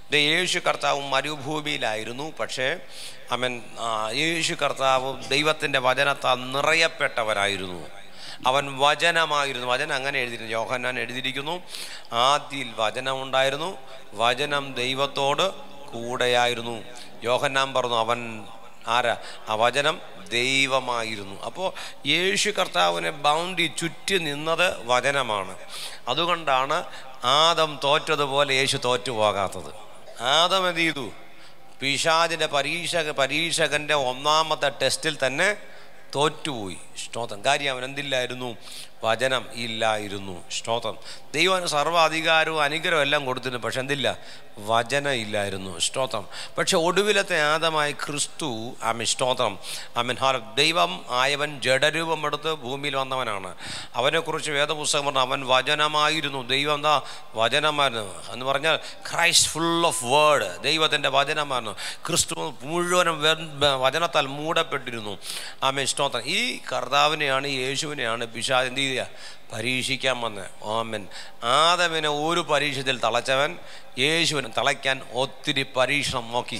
ദേ യേശു കർത്താവ് മരുഭൂമിയിലായിരുന്നു പക്ഷേ അവൻ ആ, യേശു കർത്താവ് ദൈവത്തിൻ്റെ വചനത്താൽ നിറയപ്പെട്ടവനായിരുന്നു അവൻ വചനമായിരുന്നു വചനം അങ്ങനെ എഴുതിയിരുന്നു യോഹന്നാൻ എഴുതിയിരിക്കുന്നു ആദ്യയിൽ വചനമുണ്ടായിരുന്നു വചനം ദൈവത്തോട് കൂടെയായിരുന്നു യോഹന്നാൻ പറഞ്ഞു അവൻ ആരാ ആ വചനം ദൈവമായിരുന്നു അപ്പോൾ യേശു കർത്താവിനെ ബൗണ്ടി ചുറ്റി നിന്നത് വചനമാണ് അതുകൊണ്ടാണ് ആദം തോറ്റതുപോലെ യേശു തോറ്റു പോകാത്തത് ആദം എന്ത് ചെയ്തു പിശാചിൻ്റെ പരീക്ഷക പരീക്ഷകൻ്റെ ഒന്നാമത്തെ ടെസ്റ്റിൽ തന്നെ തോറ്റുപോയി സ്തോത്രം കാര്യം അവൻ എന്തില്ലായിരുന്നു വചനം ഇല്ലായിരുന്നു സ്തോത്രം ദൈവം സർവ്വ അധികാരവും അനുഗ്രഹവും എല്ലാം കൊടുത്തിരുന്നു പക്ഷെ എന്തില്ല വചനം ഇല്ലായിരുന്നു സ്തോത്രം പക്ഷെ ഒടുവിലത്തെ ആദമായ ക്രിസ്തു ആമൻ സ്തോത്രം ആമൻ ഹാല ദൈവം ആയവൻ ജഡരൂപമെടുത്ത് ഭൂമിയിൽ വന്നവനാണ് അവനെക്കുറിച്ച് വേദപുസ്തകം പറഞ്ഞു അവൻ വചനമായിരുന്നു ദൈവം എന്താ വചനമായിരുന്നു എന്ന് പറഞ്ഞാൽ ക്രൈസ്റ്റ് ഫുൾ ഓഫ് വേർഡ് ദൈവത്തിൻ്റെ വചനമായിരുന്നു ക്രിസ്തു മുഴുവനും വെ- വചനത്താൽ മൂടപ്പെട്ടിരുന്നു ആമേ സ്തോത്രം ഈ കർത്താവിനെയാണ് ഈ യേശുവിനെയാണ് പിശാച് എന്ത് ചെയ്യുക പരീക്ഷിക്കാൻ വന്നത് ഓമൻ ആദമിനെ ഒരു പരീക്ഷത്തിൽ തളച്ചവൻ യേശുവിനെ തളയ്ക്കാൻ ഒത്തിരി പരീക്ഷണം നോക്കി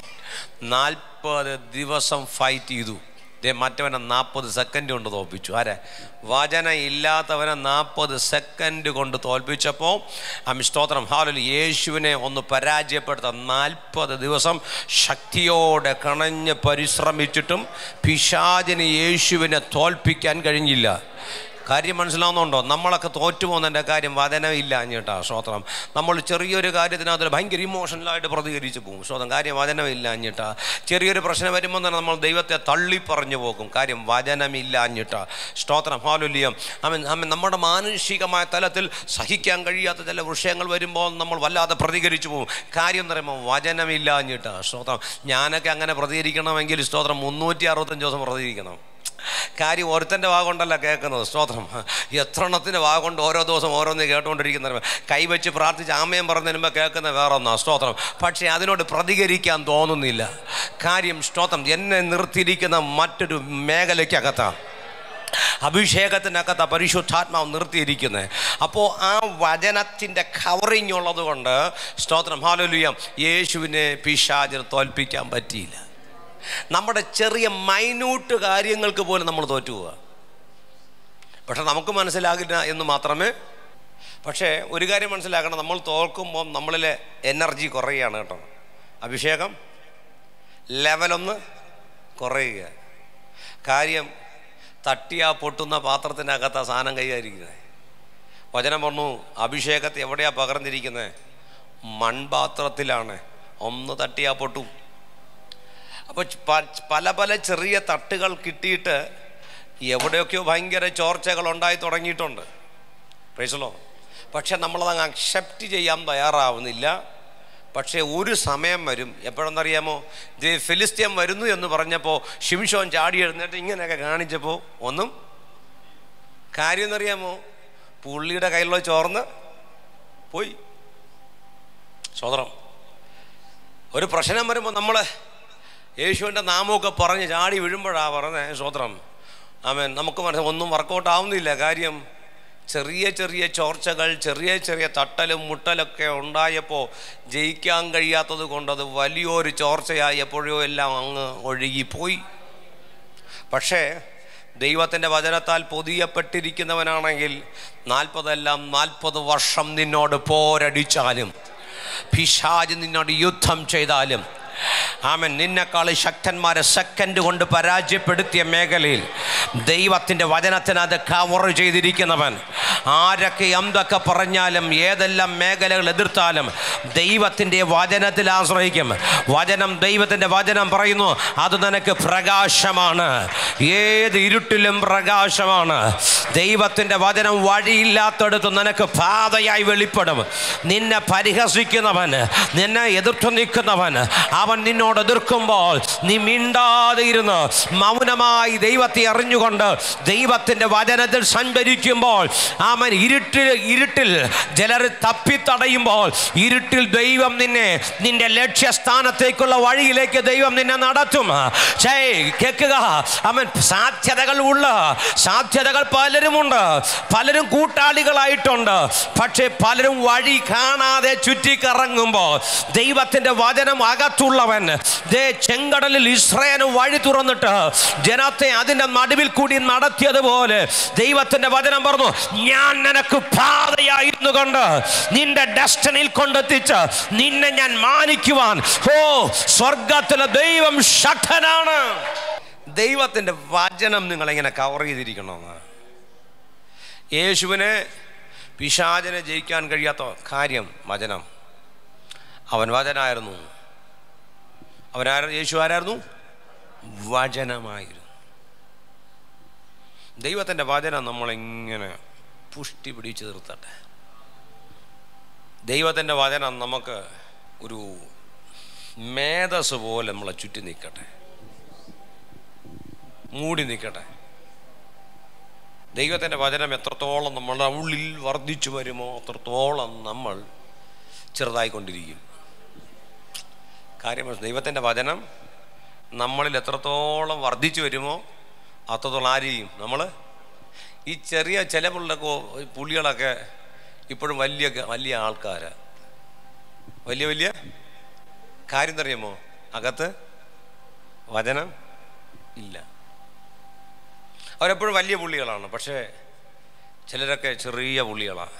നാൽപ്പത് ദിവസം ഫൈറ്റ് ചെയ്തു ദേ മറ്റവനെ നാൽപ്പത് സെക്കൻഡ് കൊണ്ട് തോൽപ്പിച്ചു ആരെ വചന ഇല്ലാത്തവനെ നാൽപ്പത് സെക്കൻഡ് കൊണ്ട് തോൽപ്പിച്ചപ്പോൾ ആ സ്തോത്രം ഹാലൽ യേശുവിനെ ഒന്ന് പരാജയപ്പെടുത്താൻ നാൽപ്പത് ദിവസം ശക്തിയോടെ കണഞ്ഞ് പരിശ്രമിച്ചിട്ടും പിശാചിന് യേശുവിനെ തോൽപ്പിക്കാൻ കഴിഞ്ഞില്ല കാര്യം മനസ്സിലാവുന്നുണ്ടോ നമ്മളൊക്കെ തോറ്റു പോകുന്നതിൻ്റെ കാര്യം വചനമില്ല അഞ്ഞിട്ടാ സ്തോത്രം നമ്മൾ ചെറിയൊരു കാര്യത്തിനകത്ത് ഭയങ്കര ഇമോഷണലായിട്ട് പ്രതികരിച്ച് പോകും സ്തോത്രം കാര്യം വചനമില്ല അഞ്ഞിട്ടാ ചെറിയൊരു പ്രശ്നം വരുമ്പോൾ തന്നെ നമ്മൾ ദൈവത്തെ തള്ളി പറഞ്ഞു പോകും കാര്യം വചനമില്ല അഞ്ഞിട്ടാ സ്തോത്രം ഹാലുല്യം അവൻ അവൻ നമ്മുടെ മാനുഷികമായ തലത്തിൽ സഹിക്കാൻ കഴിയാത്ത ചില വിഷയങ്ങൾ വരുമ്പോൾ നമ്മൾ വല്ലാതെ പ്രതികരിച്ചു പോകും കാര്യം എന്ന് പറയുമ്പോൾ വചനമില്ല അഞ്ഞിട്ടാ സ്തോത്രം ഞാനൊക്കെ അങ്ങനെ പ്രതികരിക്കണമെങ്കിൽ സ്തോത്രം മുന്നൂറ്റി അറുപത്തഞ്ച് ദിവസം പ്രതികരിക്കണം കാര്യം ഒരുത്തൻ്റെ വാഗൊണ്ടല്ല കേൾക്കുന്നത് സ്തോത്രം എത്ര എണ്ണത്തിൻ്റെ വാഗൊണ്ട് ഓരോ ദിവസം ഓരോന്ന് കേട്ടുകൊണ്ടിരിക്കുന്ന കൈവച്ച് പ്രാർത്ഥിച്ച് ആമയം പറഞ്ഞതിന് മുമ്പ് കേൾക്കുന്ന വേറെ ഒന്നാണ് സ്തോത്രം പക്ഷേ അതിനോട് പ്രതികരിക്കാൻ തോന്നുന്നില്ല കാര്യം സ്തോത്രം എന്നെ നിർത്തിയിരിക്കുന്ന മറ്റൊരു മേഖലയ്ക്കകത്താണ് അഭിഷേകത്തിനകത്ത് ആ പരിശുദ്ധാത്മാവ് നിർത്തിയിരിക്കുന്നത് അപ്പോൾ ആ വചനത്തിൻ്റെ കവറിങ് ഉള്ളത് കൊണ്ട് സ്തോത്രം ഹാലലുയം യേശുവിനെ പിശാചിന് തോൽപ്പിക്കാൻ പറ്റിയില്ല നമ്മുടെ ചെറിയ മൈന്യൂട്ട് കാര്യങ്ങൾക്ക് പോലും നമ്മൾ തോറ്റുപോവുക പക്ഷെ നമുക്ക് മനസ്സിലാകില്ല എന്ന് മാത്രമേ പക്ഷേ ഒരു കാര്യം മനസ്സിലാക്കണം നമ്മൾ തോൽക്കുമ്പോൾ നമ്മളിലെ എനർജി കുറയുകയാണ് കേട്ടോ അഭിഷേകം ലെവലൊന്ന് കുറയുക കാര്യം തട്ടിയാ പൊട്ടുന്ന പാത്രത്തിനകത്ത് ആ സാധനം കൈകാരിക്കുന്നത് വചനം പറഞ്ഞു അഭിഷേകത്തെ എവിടെയാ പകർന്നിരിക്കുന്നത് മൺപാത്രത്തിലാണ് ഒന്ന് തട്ടിയാ പൊട്ടും അപ്പോൾ പല പല ചെറിയ തട്ടുകൾ കിട്ടിയിട്ട് എവിടെയൊക്കെയോ ഭയങ്കര ചോർച്ചകൾ ഉണ്ടായി തുടങ്ങിയിട്ടുണ്ട് പ്രൈസലോ പക്ഷെ നമ്മളത് അക്സെപ്റ്റ് ചെയ്യാൻ തയ്യാറാവുന്നില്ല പക്ഷേ ഒരു സമയം വരും എപ്പോഴെന്നറിയാമോ ഇത് ഫിലിസ്തീൻ വരുന്നു എന്ന് പറഞ്ഞപ്പോൾ ഷിംഷോൻ ചാടി എഴുന്നേറ്റ് ഇങ്ങനെയൊക്കെ കാണിച്ചപ്പോൾ ഒന്നും കാര്യം എന്നറിയാമോ പുള്ളിയുടെ കയ്യിലുള്ള ചോർന്ന് പോയി സ്വതന്ത്രം ഒരു പ്രശ്നം വരുമ്പോൾ നമ്മൾ യേശുവിൻ്റെ നാമമൊക്കെ പറഞ്ഞ് ചാടി വീഴുമ്പോഴാണ് പറഞ്ഞത് സ്വത്രം ആമേൻ നമുക്ക് മനസ്സിൽ ഒന്നും വർക്കൗട്ട് ആവുന്നില്ല കാര്യം ചെറിയ ചെറിയ ചോർച്ചകൾ ചെറിയ ചെറിയ തട്ടലും മുട്ടലൊക്കെ ഉണ്ടായപ്പോൾ ജയിക്കാൻ കഴിയാത്തത് കൊണ്ടത് വലിയൊരു ചോർച്ചയായി എപ്പോഴോ എല്ലാം അങ്ങ് ഒഴുകിപ്പോയി പക്ഷേ ദൈവത്തിൻ്റെ വചനത്താൽ പൊതിയപ്പെട്ടിരിക്കുന്നവനാണെങ്കിൽ നാൽപ്പതെല്ലാം നാൽപ്പത് വർഷം നിന്നോട് പോരടിച്ചാലും പിശാജ് നിന്നോട് യുദ്ധം ചെയ്താലും ആമൻ നിന്നെക്കാൾ ശക്തന്മാരെ സെക്കൻഡ് കൊണ്ട് പരാജയപ്പെടുത്തിയ മേഖലയിൽ ദൈവത്തിൻ്റെ വചനത്തിനത് കവർ ചെയ്തിരിക്കുന്നവൻ ആരൊക്കെ എന്തൊക്കെ പറഞ്ഞാലും ഏതെല്ലാം മേഖലകൾ എതിർത്താലും ദൈവത്തിൻ്റെ വചനത്തിൽ ആശ്രയിക്കും വചനം ദൈവത്തിൻ്റെ വചനം പറയുന്നു അത് നിനക്ക് പ്രകാശമാണ് ഏത് ഇരുട്ടിലും പ്രകാശമാണ് ദൈവത്തിൻ്റെ വചനം വഴിയില്ലാത്തടത്ത് നിനക്ക് പാതയായി വെളിപ്പെടും നിന്നെ പരിഹസിക്കുന്നവൻ നിന്നെ എതിർത്ത് നിൽക്കുന്നവൻ അവൻ നിന്നോട് എതിർക്കുമ്പോൾ നീ മിണ്ടാതെ ഇരുന്ന് മൗനമായി ദൈവത്തെ അറിഞ്ഞുകൊണ്ട് ദൈവത്തിൻ്റെ വചനത്തിൽ സഞ്ചരിക്കുമ്പോൾ അവൻ ഇരുട്ടിൽ ഇരുട്ടിൽ ചിലർ തപ്പിത്തടയുമ്പോൾ ഇരുട്ടിൽ ദൈവം നിന്നെ നിന്റെ ലക്ഷ്യസ്ഥാനത്തേക്കുള്ള വഴിയിലേക്ക് ദൈവം നിന്നെ നടത്തും ഛേ, കേൾക്കുക അവൻ സാധ്യതകൾ ഉള്ള സാധ്യതകൾ പലരുമുണ്ട് പലരും കൂട്ടാളികളായിട്ടുണ്ട് പക്ഷേ പലരും വഴി കാണാതെ ചുറ്റിക്കറങ്ങുമ്പോൾ ദൈവത്തിൻ്റെ വചനം അകത്തുള്ളവൻ ദേ ചെങ്കടലിൽ ഇസ്രയേന് വഴി തുറന്നിട്ട് ജനത്തെ അതിൻ്റെ നടുവിൽ കൂടി നടത്തിയതുപോലെ ദൈവത്തിൻ്റെ വചനം പറഞ്ഞു ഞാൻ നിനക്ക് പാതയായിരുന്നു കൊണ്ട് നിന്റെ ഡെസ്റ്റനിൽ കൊണ്ടെത്തിച്ച് നിന്നെ ഞാൻ മാനിക്കുവാൻ ഓ സ്വർഗത്തിലെ ദൈവം ശക്തനാണ് ദൈവത്തിൻ്റെ വചനം നിങ്ങളിങ്ങനെ കവർ ചെയ്തിരിക്കണമെന്ന് യേശുവിനെ പിശാചനെ ജയിക്കാൻ കഴിയാത്ത കാര്യം വചനം അവൻ വചനായിരുന്നു അവനായിരുന്നു യേശു ആരായിരുന്നു വചനമായിരുന്നു ദൈവത്തിൻ്റെ വചനം നമ്മളിങ്ങനെ പുഷ്ടി പിടിച്ച് നിർത്തട്ടെ ദൈവത്തിൻ്റെ വചനം നമുക്ക് ഒരു മേധസ് പോലെ നമ്മളെ ചുറ്റി നിൽക്കട്ടെ മൂടി നിൽക്കട്ടെ ദൈവത്തിൻ്റെ വചനം എത്രത്തോളം നമ്മളുടെ ഉള്ളിൽ വർദ്ധിച്ചു വരുമോ അത്രത്തോളം നമ്മൾ ചെറുതായിക്കൊണ്ടിരിക്കും കാര്യം ദൈവത്തിൻ്റെ വചനം നമ്മളിൽ എത്രത്തോളം വർദ്ധിച്ചു വരുമോ അത്രത്തോളം ആരെയും നമ്മൾ ഈ ചെറിയ ചില പിള്ളേക്കോ പുള്ളികളൊക്കെ ഇപ്പോഴും വലിയ വലിയ ആൾക്കാരാണ് വലിയ വലിയ കാര്യം എന്തറിയാമോ അകത്ത് വചനം ഇല്ല അവരെപ്പോഴും വലിയ പുള്ളികളാണ് പക്ഷേ ചിലരൊക്കെ ചെറിയ പുള്ളികളാണ്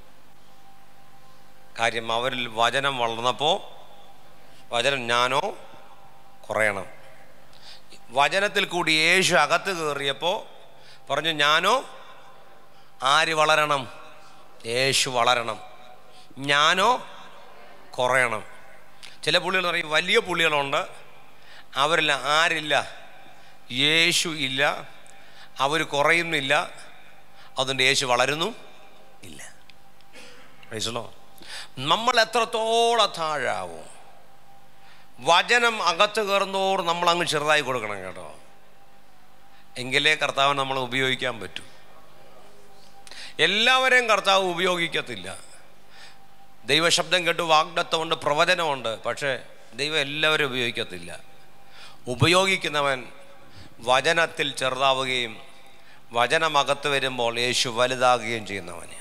കാര്യം അവരിൽ വചനം വളർന്നപ്പോൾ വചനം ഞാനോ കുറയണം വചനത്തിൽ കൂടി യേശു അകത്ത് കയറിയപ്പോൾ പറഞ്ഞു ഞാനോ ആര് വളരണം യേശു വളരണം ഞാനോ കുറയണം ചില പുള്ളികൾ പറയും വലിയ പുള്ളികളുണ്ട് അവരിൽ ആരില്ല യേശു ഇല്ല അവർ കുറയുന്നില്ല അതുകൊണ്ട് യേശു വളരുന്നു ഇല്ല മനസ്സിലോ നമ്മൾ എത്രത്തോളം താഴാവും വചനം അകത്ത് കയറുന്നോർ നമ്മൾ അങ്ങ് ചെറുതായി കൊടുക്കണം കേട്ടോ എങ്കിലേ കർത്താവ് നമ്മൾ ഉപയോഗിക്കാൻ പറ്റൂ എല്ലാവരെയും കർത്താവ് ഉപയോഗിക്കത്തില്ല ദൈവശബ്ദം കേട്ട് വാഗ്ദത്വമുണ്ട് പ്രവചനമുണ്ട് പക്ഷേ ദൈവം എല്ലാവരും ഉപയോഗിക്കത്തില്ല ഉപയോഗിക്കുന്നവൻ വചനത്തിൽ ചെറുതാവുകയും വചനമകത്ത് വരുമ്പോൾ യേശു വലുതാകുകയും ചെയ്യുന്നവനെയാണ്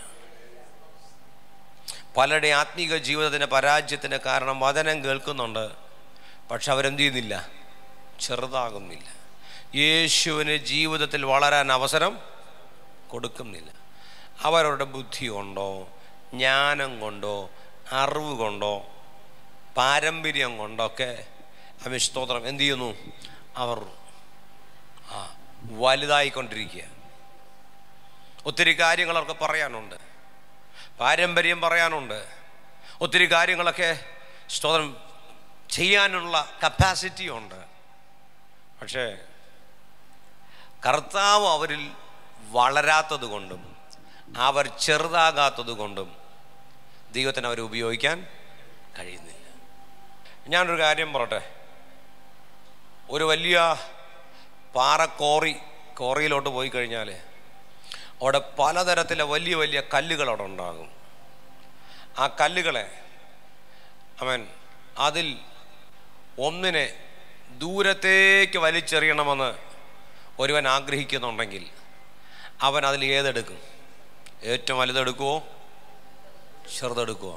പലരുടെ ആത്മീക ജീവിതത്തിൻ്റെ പരാജയത്തിന് കാരണം വചനം കേൾക്കുന്നുണ്ട് പക്ഷെ അവരെന്ത് ചെയ്യുന്നില്ല ചെറുതാകുന്നില്ല യേശുവിന് ജീവിതത്തിൽ വളരാൻ അവസരം കൊടുക്കുന്നില്ല അവരുടെ ബുദ്ധി കൊണ്ടോ ജ്ഞാനം കൊണ്ടോ അറിവ് കൊണ്ടോ പാരമ്പര്യം കൊണ്ടൊക്കെ അവൻ സ്തോത്രം എന്ത് ചെയ്യുന്നു അവർ ആ വലുതായിക്കൊണ്ടിരിക്കുക ഒത്തിരി കാര്യങ്ങൾ അവർക്ക് പറയാനുണ്ട് പാരമ്പര്യം പറയാനുണ്ട് ഒത്തിരി കാര്യങ്ങളൊക്കെ സ്തോത്രം ചെയ്യാനുള്ള കപ്പാസിറ്റി ഉണ്ട് പക്ഷേ കർത്താവ് അവരിൽ വളരാത്തത് കൊണ്ടും അവർ ചെറുതാകാത്തത് കൊണ്ടും ദൈവത്തിന് അവരെ ഉപയോഗിക്കാൻ കഴിയുന്നില്ല ഞാനൊരു കാര്യം പറയട്ടെ ഒരു വലിയ പാറ കോറി കോറിയിലോട്ട് പോയി കഴിഞ്ഞാൽ അവിടെ പലതരത്തിലെ വലിയ വലിയ കല്ലുകൾ അവിടെ ഉണ്ടാകും ആ കല്ലുകളെ അവൻ അതിൽ ഒന്നിനെ ദൂരത്തേക്ക് വലിച്ചെറിയണമെന്ന് ഒരുവൻ ആഗ്രഹിക്കുന്നുണ്ടെങ്കിൽ അവൻ അതിൽ ഏതെടുക്കും ഏറ്റവും വലുതെടുക്കുമോ ചെറുതെടുക്കുമോ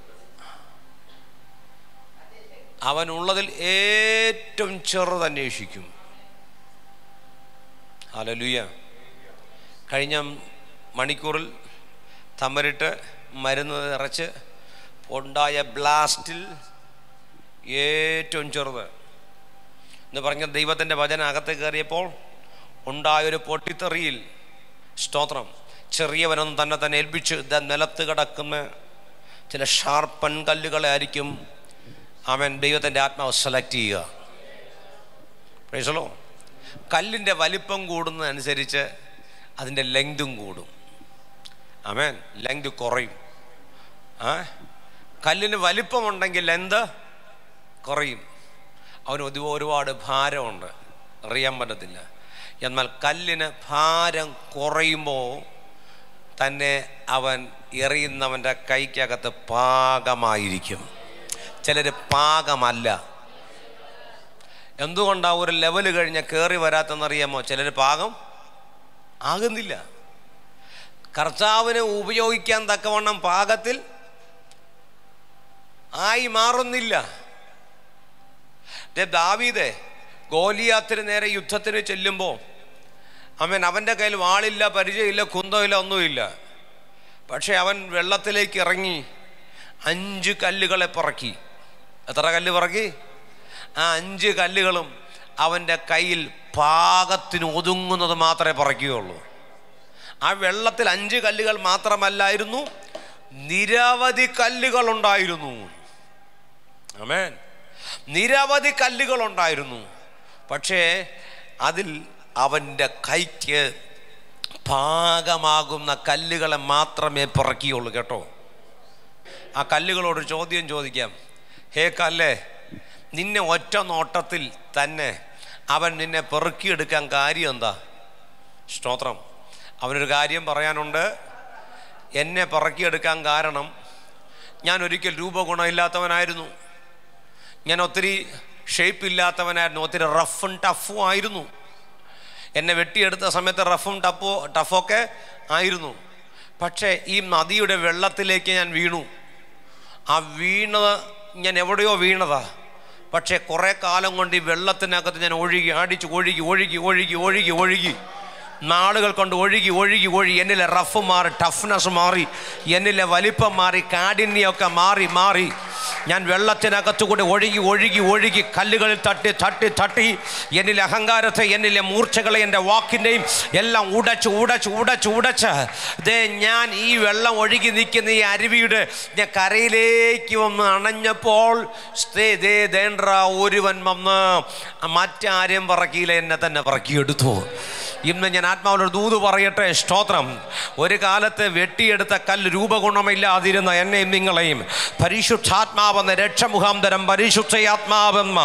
അവനുള്ളതിൽ ഏറ്റവും ചെറുത് അന്വേഷിക്കും ഹലലുയ കഴിഞ്ഞ മണിക്കൂറിൽ തമരിട്ട് മരുന്ന് നിറച്ച് ഉണ്ടായ ബ്ലാസ്റ്റിൽ ഏറ്റവും ചെറുത് എന്ന് പറഞ്ഞ ദൈവത്തിൻ്റെ വചന അകത്ത് കയറിയപ്പോൾ ഉണ്ടായൊരു പൊട്ടിത്തെറിയിൽ സ്തോത്രം ചെറിയവനൊന്നും തന്നെ തന്നെ ഏൽപ്പിച്ച് ദ നിലത്ത് കിടക്കുന്ന ചില ഷാർപ്പൻ കല്ലുകളെ ആയിരിക്കും അവൻ ദൈവത്തിൻ്റെ ആത്മാവ് സെലക്ട് ചെയ്യുക പ്രേസലോ കല്ലിൻ്റെ വലിപ്പം കൂടുന്നതനുസരിച്ച് അതിൻ്റെ ലെങ്തും കൂടും അമേൻ ലെങ്ത് കുറയും ആ കല്ലിന് വലിപ്പമുണ്ടെങ്കിൽ ലെന്ത് കുറയും അവന് ഒരു ഒരുപാട് ഭാരമുണ്ട് അറിയാൻ പറ്റത്തില്ല എന്നാൽ കല്ലിന് ഭാരം കുറയുമ്പോൾ തന്നെ അവൻ എറിയുന്നവൻ്റെ കൈക്കകത്ത് പാകമായിരിക്കും ചിലർ പാകമല്ല എന്തുകൊണ്ടാണ് ഒരു ലെവൽ കഴിഞ്ഞ് കയറി വരാത്തെന്നറിയാമോ ചിലർ പാകം ആകുന്നില്ല കർത്താവിനെ ഉപയോഗിക്കാൻ തക്കവണ്ണം പാകത്തിൽ ആയി മാറുന്നില്ല ദേ ദാവീദേ ഗോലിയാത്തിന് നേരെ യുദ്ധത്തിന് ചെല്ലുമ്പോൾ അവൻ അവൻ്റെ കയ്യിൽ വാളില്ല പരിചയമില്ല കുന്തമില്ല ഒന്നുമില്ല പക്ഷെ അവൻ വെള്ളത്തിലേക്ക് ഇറങ്ങി അഞ്ച് കല്ലുകളെ പറക്കി എത്ര കല്ല് പറക്കി ആ അഞ്ച് കല്ലുകളും അവൻ്റെ കയ്യിൽ പാകത്തിന് ഒതുങ്ങുന്നത് മാത്രമേ പറക്കുകയുള്ളൂ ആ വെള്ളത്തിൽ അഞ്ച് കല്ലുകൾ മാത്രമല്ലായിരുന്നു നിരവധി കല്ലുകൾ ഉണ്ടായിരുന്നു അമേൻ നിരവധി കല്ലുകൾ ഉണ്ടായിരുന്നു പക്ഷേ അതിൽ അവൻ്റെ കൈക്ക് പാകമാകുന്ന കല്ലുകളെ മാത്രമേ പിറക്കിയുള്ളൂ കേട്ടോ ആ കല്ലുകളോട് ചോദ്യം ചോദിക്കാം ഹേ കല്ലേ നിന്നെ ഒറ്റ നോട്ടത്തിൽ തന്നെ അവൻ നിന്നെ പെറുക്കിയെടുക്കാൻ കാര്യം എന്താ സ്തോത്രം അവനൊരു കാര്യം പറയാനുണ്ട് എന്നെ പറക്കിയെടുക്കാൻ കാരണം ഞാൻ ഒരിക്കൽ രൂപഗുണമില്ലാത്തവനായിരുന്നു ഞാൻ ഒത്തിരി ഷേപ്പ് ഇല്ലാത്തവനായിരുന്നു ഒത്തിരി റഫും ടഫും ആയിരുന്നു എന്നെ വെട്ടിയെടുത്ത സമയത്ത് റഫും ടഫോ ടഫൊക്കെ ആയിരുന്നു പക്ഷേ ഈ നദിയുടെ വെള്ളത്തിലേക്ക് ഞാൻ വീണു ആ വീണത് ഞാൻ എവിടെയോ വീണതാ പക്ഷേ കുറേ കാലം കൊണ്ട് ഈ വെള്ളത്തിനകത്ത് ഞാൻ ഒഴുകി അടിച്ച് ഒഴുകി ഒഴുകി ഒഴുകി ഒഴുകി ഒഴുകി നാളുകൾ കൊണ്ട് ഒഴുകി ഒഴുകി ഒഴുകി എന്നിലെ റഫ് മാറി ടഫ്നെസ് മാറി എന്നിലെ വലിപ്പം മാറി കാഠിന്യമൊക്കെ മാറി മാറി ഞാൻ വെള്ളത്തിനകത്തുകൂടി ഒഴുകി ഒഴുകി ഒഴുകി കല്ലുകളിൽ തട്ടി തട്ടി തട്ടി എന്നിലെ അഹങ്കാരത്തെ എന്നിലെ മൂർച്ചകളെ എൻ്റെ വാക്കിൻ്റെയും എല്ലാം ഉടച്ച് ഉടച്ച് ഉടച്ച് ഉടച്ച് ദേ ഞാൻ ഈ വെള്ളം ഒഴുകി നിൽക്കുന്ന ഈ അരുവിയുടെ ഞാൻ കരയിലേക്ക് വന്ന് അണഞ്ഞപ്പോൾ സ്തേ ദേ ദേണ്ട്ര ഒരുവൻ വന്ന് മറ്റാരും പറക്കിയില്ല എന്നെ തന്നെ പറക്കിയെടുത്തു ഇന്ന് ഞാൻ ആത്മാവിനൊരു ദൂത് പറയട്ടെ സ്തോത്രം ഒരു കാലത്ത് വെട്ടിയെടുത്ത കല്ല് രൂപഗുണമില്ലാതിരുന്ന എന്നെയും നിങ്ങളെയും പരിശുദ്ധാത്മാവെന്ന രക്ഷമുഖാന്തരം പരിശുദ്ധയാത്മാവെന്ന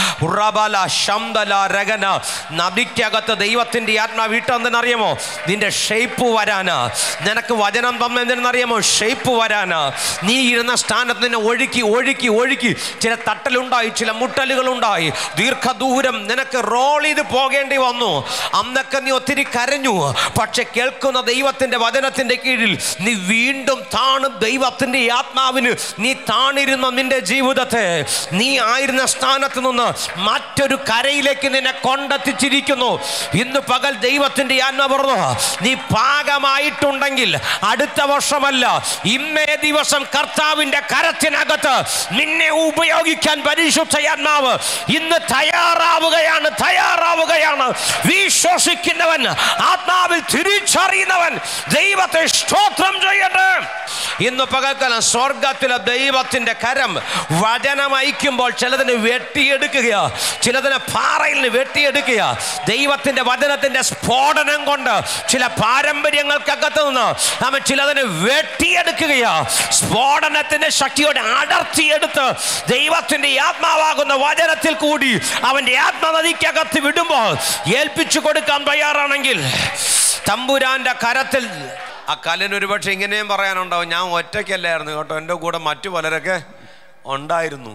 ഉറബല ശംദല രഗന നദിക്കകത്ത് ദൈവത്തിൻ്റെ ആത്മാവ് ഇട്ടെന്തെന്നറിയാമോ നിന്റെ ഷേപ്പ് വരാന് നിനക്ക് വചനം തന്നെന്തെന്നറിയാമോ ഷേപ്പ് വരാന് നീ ഇരുന്ന സ്ഥാനത്ത് നിന്നെ ഒഴുക്കി ഒഴുക്കി ഒഴുക്കി ചില തട്ടലുണ്ടായി ചില മുട്ടലുകളുണ്ടായി ദീർഘദൂരം നിനക്ക് റോൾ ചെയ്ത് പോകേണ്ടി വന്നു അന്നൊക്കെ നീ ഒത്തിരി കരഞ്ഞു പക്ഷെ കേൾക്കുന്ന ദൈവത്തിന്റെ വചനത്തിന്റെ കീഴിൽ നീ വീണ്ടും താണും ദൈവത്തിന്റെ ഈ ആത്മാവിന് നീ താണിരുന്ന നിന്റെ ജീവിതത്തെ നീ ആയിരുന്ന സ്ഥാനത്ത് നിന്ന് മറ്റൊരു കരയിലേക്ക് നിന്നെ കൊണ്ടെത്തിച്ചിരിക്കുന്നു ഇന്ന് പകൽ ദൈവത്തിന്റെ ഈ ആത്മ പറഞ്ഞു നീ പാകമായിട്ടുണ്ടെങ്കിൽ അടുത്ത വർഷമല്ല ഇന്നേ ദിവസം കർത്താവിന്റെ കരത്തിനകത്ത് നിന്നെ ഉപയോഗിക്കാൻ പരിശുദ്ധ ആത്മാവ് ഇന്ന് തയ്യാറാവുകയാണ് തയ്യാറാവുകയാണ് വിശ്വസിക്കുന്നവൻ ആത്മാവിൽ തിരിച്ചറിയുന്നവൻ ദൈവത്തെ സ്തോത്രം ചെയ്യട്ടെ ഇന്ന് പകൽക്കാലം സ്വർഗത്തിലെ ദൈവത്തിന്റെ കരം വചനം അയക്കുമ്പോൾ ചിലതിന് വെട്ടിയെടുക്കുക ചിലതിനെ പാറയിൽ നിന്ന് വെട്ടിയെടുക്കുക ദൈവത്തിന്റെ വചനത്തിന്റെ സ്ഫോടനം കൊണ്ട് ചില പാരമ്പര്യങ്ങൾക്കകത്ത് നിന്ന് അവൻ ചിലതിനെ വെട്ടിയെടുക്കുകയാ സ്ഫോടനത്തിന്റെ ശക്തിയോടെ അടർത്തിയെടുത്ത് ദൈവത്തിന്റെ ഈ ആത്മാവാകുന്ന വചനത്തിൽ കൂടി അവന്റെ ആത്മനദിക്കകത്ത് വിടുമ്പോൾ ഏൽപ്പിച്ചു കൊടുക്കാൻ തയ്യാറാണെങ്കിൽ തമ്പുരാന്റെ കരത്തിൽ ആ കല്ലിന് ഒരുപക്ഷെ ഇങ്ങനെയും പറയാനുണ്ടാവും ഞാൻ ഒറ്റയ്ക്കല്ലായിരുന്നു കേട്ടോ എൻ്റെ കൂടെ മറ്റു പലരൊക്കെ ഉണ്ടായിരുന്നു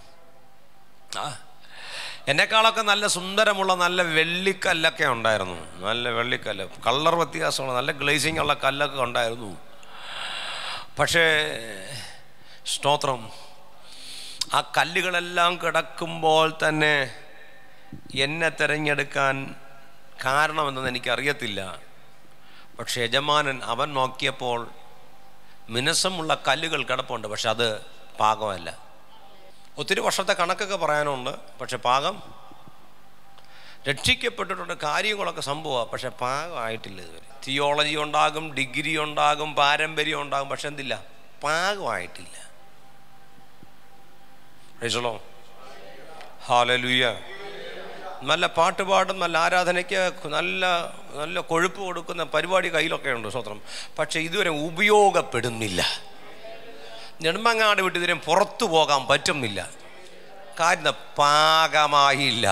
ആ എന്നെക്കാളൊക്കെ നല്ല സുന്ദരമുള്ള നല്ല വെള്ളിക്കല്ലൊക്കെ ഉണ്ടായിരുന്നു നല്ല വെള്ളിക്കല്ല് കളർ വ്യത്യാസമുള്ള നല്ല ഗ്ലേസിങ് ഉള്ള കല്ലൊക്കെ ഉണ്ടായിരുന്നു പക്ഷേ സ്തോത്രം ആ കല്ലുകളെല്ലാം കിടക്കുമ്പോൾ തന്നെ എന്നെ തിരഞ്ഞെടുക്കാൻ കാരണമെന്ന് എനിക്കറിയത്തില്ല പക്ഷെ യജമാനൻ അവൻ നോക്കിയപ്പോൾ മിനുസമുള്ള കല്ലുകൾ കിടപ്പുണ്ട് പക്ഷെ അത് പാകമല്ല ഒത്തിരി വർഷത്തെ കണക്കൊക്കെ പറയാനുണ്ട് പക്ഷെ പാകം രക്ഷിക്കപ്പെട്ടിട്ടുണ്ട് കാര്യങ്ങളൊക്കെ സംഭവമാണ് പക്ഷെ പാകമായിട്ടില്ല ഇതുവരെ തിയോളജി ഉണ്ടാകും ഡിഗ്രി ഉണ്ടാകും പാരമ്പര്യം ഉണ്ടാകും പക്ഷെ എന്തില്ല പാകമായിട്ടില്ല റൈസലോ ഹാലലുയ്യ നല്ല പാട്ട് പാടും നല്ല ആരാധനയ്ക്ക് നല്ല നല്ല കൊഴുപ്പ് കൊടുക്കുന്ന പരിപാടി കയ്യിലൊക്കെ ഉണ്ട് സ്വത്രം പക്ഷെ ഇതുവരെ ഉപയോഗപ്പെടുന്നില്ല നെടുമ്പങ്ങാട് വിട്ട് ഇതുവരെ പുറത്തു പോകാൻ പറ്റുന്നില്ല കാര്യം പാകമായില്ല